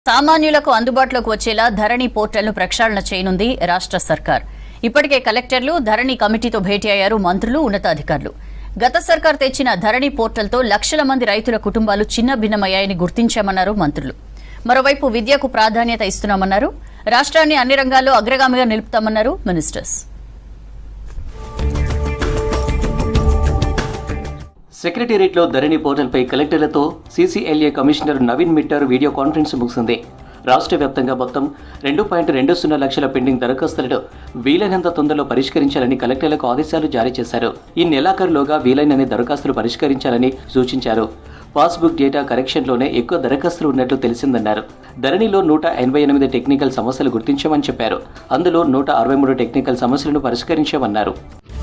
సామాన్యులకు అందుబాటులోకి వచ్చేలా ధరణి పోర్టల్ను ప్రక్షాళన చేయనుంది రాష్ట్ర సర్కార్ ఇప్పటికే కలెక్టర్లు ధరణి కమిటీతో భేటీ అయ్యారు మంత్రులు ఉన్నతాధికారులు గత సర్కార్ తెచ్చిన ధరణి పోర్టల్తో లక్షల మంది రైతుల కుటుంబాలు చిన్న భిన్నమయ్యాయని గుర్తించామన్నారు మంత్రులు మరోవైపు విద్యకు ప్రాధాన్యత ఇస్తున్నామన్నారు రాష్ట్రాన్ని అన్ని రంగాల్లో అగ్రగామిగా నిలుపుతామన్నారు మినిస్టర్స్ సెక్రటేరియట్లో ధరణి పోర్టల్పై కలెక్టర్లతో CCLA commissioner Naveen Mittal video conference ముగిసింది రాష్ట్ర వ్యాప్తంగా మొత్తం రెండు పాయింట్ రెండు సున్నా లక్షల పెండింగ్ దరఖాస్తులను వీలైనంత తొందరలో పరిష్కరించాలని కలెక్టర్లకు ఆదేశాలు జారీ చేశారు ఈ నెలాఖరులోగా వీలైనన్ని దరఖాస్తులు పరిష్కరించాలని సూచించారు పాస్బుక్ డేటా కరెక్షన్లోనే ఎక్కువ దరఖాస్తులు ఉన్నట్లు తెలిసిందన్నారు ధరణిలో నూట ఎనభై ఎనిమిది టెక్నికల్ సమస్యలు గుర్తించామని చెప్పారు అందులో నూట అరవై మూడు టెక్నికల్ సమస్యలను పరిష్కరించామన్నారు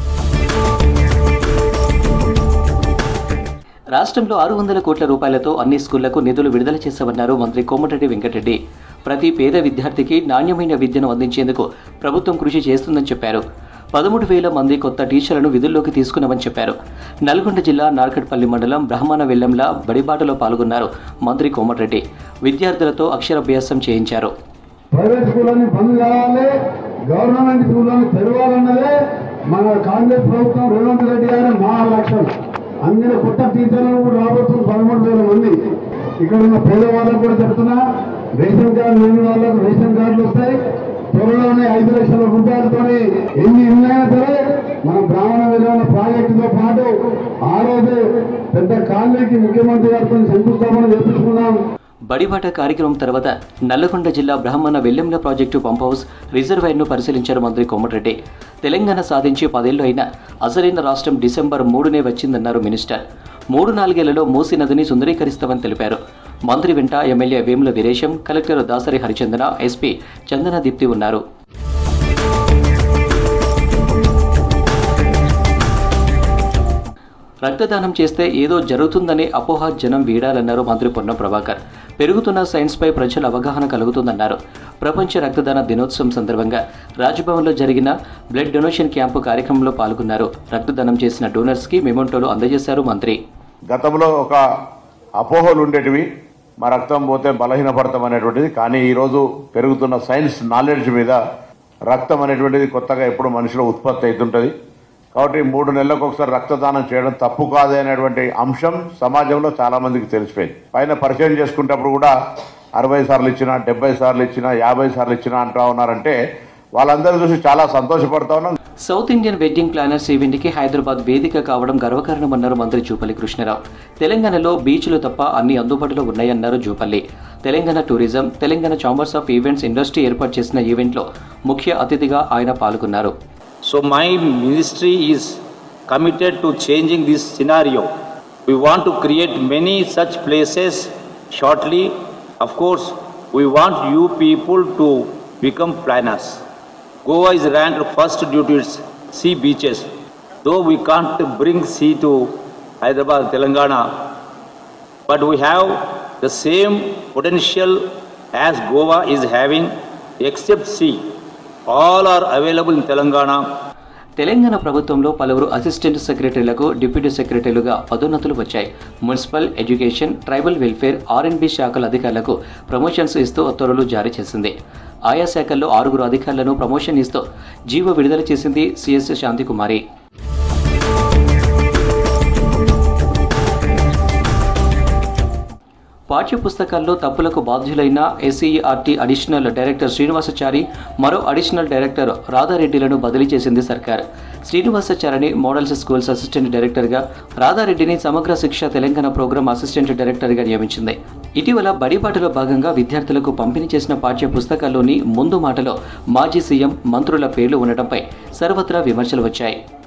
రాష్ట్రంలో ఆరు వందల కోట్ల రూపాయలతో అన్ని స్కూళ్లకు నిధులు విడుదల చేశామన్నారు మంత్రి కోమటిరెడ్డి వెంకటరెడ్డి ప్రతి పేద విద్యార్థికి నాణ్యమైన విద్యను అందించేందుకు ప్రభుత్వం కృషి చేస్తుందని చెప్పారు పదమూడు వేల మంది కొత్త టీచర్లను విధుల్లోకి తీసుకున్నామని చెప్పారు నల్గొండ జిల్లా నార్కట్పల్లి మండలం బ్రహ్మణ వెల్లంల బడిబాటలో పాల్గొన్నారు మంత్రి కోమటిరెడ్డి విద్యార్థులతో అక్షరాభ్యాసం చేయించారు ప్రైవేట్ స్కూళ్ళని బంద్ కావాలి గవర్నమెంట్ స్కూళ్ళని తెరవాలన్నదే మన కాంగ్రెస్ ప్రభుత్వం రేవంత్ రెడ్డి గారి మా లక్ష్యం అందులో కొత్త టీచర్లు కూడా రాబోతుంది పదమూడు వేల మంది ఇక్కడ ఉన్న పేదవాళ్ళకు కూడా చెప్తున్నా రేషన్ కార్డు లేని వాళ్ళకు రేషన్ కార్డులు వస్తాయి త్వరలోనే ఐదు లక్షల రూపాయలతో ఎన్ని ఇళ్ళైనా సరే మన బ్రాహ్మణ విలువల ప్రాజెక్టుతో పాటు ఆ రోజు పెద్ద కాలనీకి ముఖ్యమంత్రి గారితో శంకుస్థాపన చేపించుకున్నాం బడిబాట కార్యక్రమం తర్వాత నల్లగొండ జిల్లా Brahmana Vellemla project pump house రిజర్వాయర్ను పరిశీలించారు మంత్రి కోమటిరెడ్డి తెలంగాణ సాధించి పదేళ్లు అయినా అసలైన రాష్ట్రం డిసెంబర్ మూడునే వచ్చిందన్నారు మినిస్టర్ మూడు నాలుగేళ్లలో మూసి నదిని సుందరీకరిస్తామని తెలిపారు మంత్రి వెంట MLA Vemula Veeresham collector Dasari Harichandana SP Chandana Deepti ఉన్నారు రక్తదానం చేస్తే ఏదో జరుగుతుందనే అపోహ జనం వీడాలన్నారు మంత్రి పొన్నం ప్రభాకర్ పెరుగుతున్న సైన్స్పై ప్రజల అవగాహన కలుగుతుందన్నారు ప్రపంచ రక్తదాన దినోత్సవం సందర్భంగా రాజ్భవన్లో జరిగిన బ్లడ్ డొనేషన్ క్యాంపు కార్యక్రమంలో పాల్గొన్నారు రక్తదానం చేసిన డోనర్స్కి మెమోంటోలు అందజేశారు మంత్రి గతంలో ఒక అపోహలు ఉండేటివి మా రక్తం పోతే బలహీనపడతాం అనేటువంటిది కానీ ఈరోజు పెరుగుతున్న సైన్స్ నాలెడ్జ్ మీద రక్తం అనేటువంటిది కొత్తగా ఎప్పుడు మనిషిలో ఉత్పత్తి అవుతుంటుంది కాబట్టి మూడు నెలలకు ఒకసారి రక్తదానం చేయడం తప్పు కాదు అనేటువంటి అంశం సమాజంలో చాలా మందికి తెలిసిపోయింది పైన పరిచయం చేసుకునేటప్పుడు కూడా అరవై సార్లు ఇచ్చినా డెబ్బై సార్లు ఇచ్చినా యాభై సార్లు ఇచ్చినా అంటా ఉన్నారంటే వాళ్ళందరూ చూసి చాలా సంతోషపడతా ఉన్నాం సౌత్ ఇండియన్ వెడ్డింగ్ ప్లానర్స్ ఈవెంట్కి హైదరాబాద్ వేదిక కావడం గర్వకారణమన్నారు మంత్రి జూపల్లి కృష్ణారావు తెలంగాణలో బీచ్లు తప్ప అన్ని అందుబాటులో ఉన్నాయన్నారు Jupally Telangana tourism Telangana chambers of events industry ఏర్పాటు చేసిన ఈవెంట్లో ముఖ్య అతిథిగా ఆయన పాల్గొన్నారు So my ministry is committed to changing this scenario. We want to create many such places shortly. Of course, we want you people to become planners. Goa is ranked first due to its sea beaches. Though we can't bring sea to Hyderabad, Telangana, but we have the same potential as Goa is having, except sea. All are available in Telangana. Telangana ప్రభుత్వంలో పలువురు assistant సెక్రటరీలకు deputy సెక్రటరీలుగా పదోన్నతులు వచ్చాయి municipal education tribal welfare ఆర్ఎండ్బి శాఖల అధికారులకు promotions ఇస్తూ ఉత్తర్వులు జారీ చేసింది ఆయా శాఖల్లో ఆరుగురు అధికారులను ప్రమోషన్ ఇస్తూ జీవో విడుదల చేసింది సిఎస్ శాంతికుమారి పాఠ్య పుస్తకాల్లో తప్పులకు బాధ్యులైన ఎస్సీఈఆర్టీ అడిషనల్ డైరెక్టర్ శ్రీనివాసచారి మరో అడిషనల్ డైరెక్టర్ రాధారెడ్డిలను బదిలీ చేసింది సర్కార్ శ్రీనివాసచారిని మోడల్స్ స్కూల్స్ అసిస్టెంట్ డైరెక్టర్గా రాధారెడ్డిని సమగ్ర శిక్ష తెలంగాణ ప్రోగ్రాం అసిస్టెంట్ డైరెక్టర్గా నియమించింది ఇటీవల బడిబాటలో భాగంగా విద్యార్థులకు పంపిణీ చేసిన పాఠ్య పుస్తకాల్లోని ముందు మాటలో మాజీ సీఎం మంత్రుల పేర్లు ఉండటంపై సర్వత్రా విమర్శలు వచ్చాయి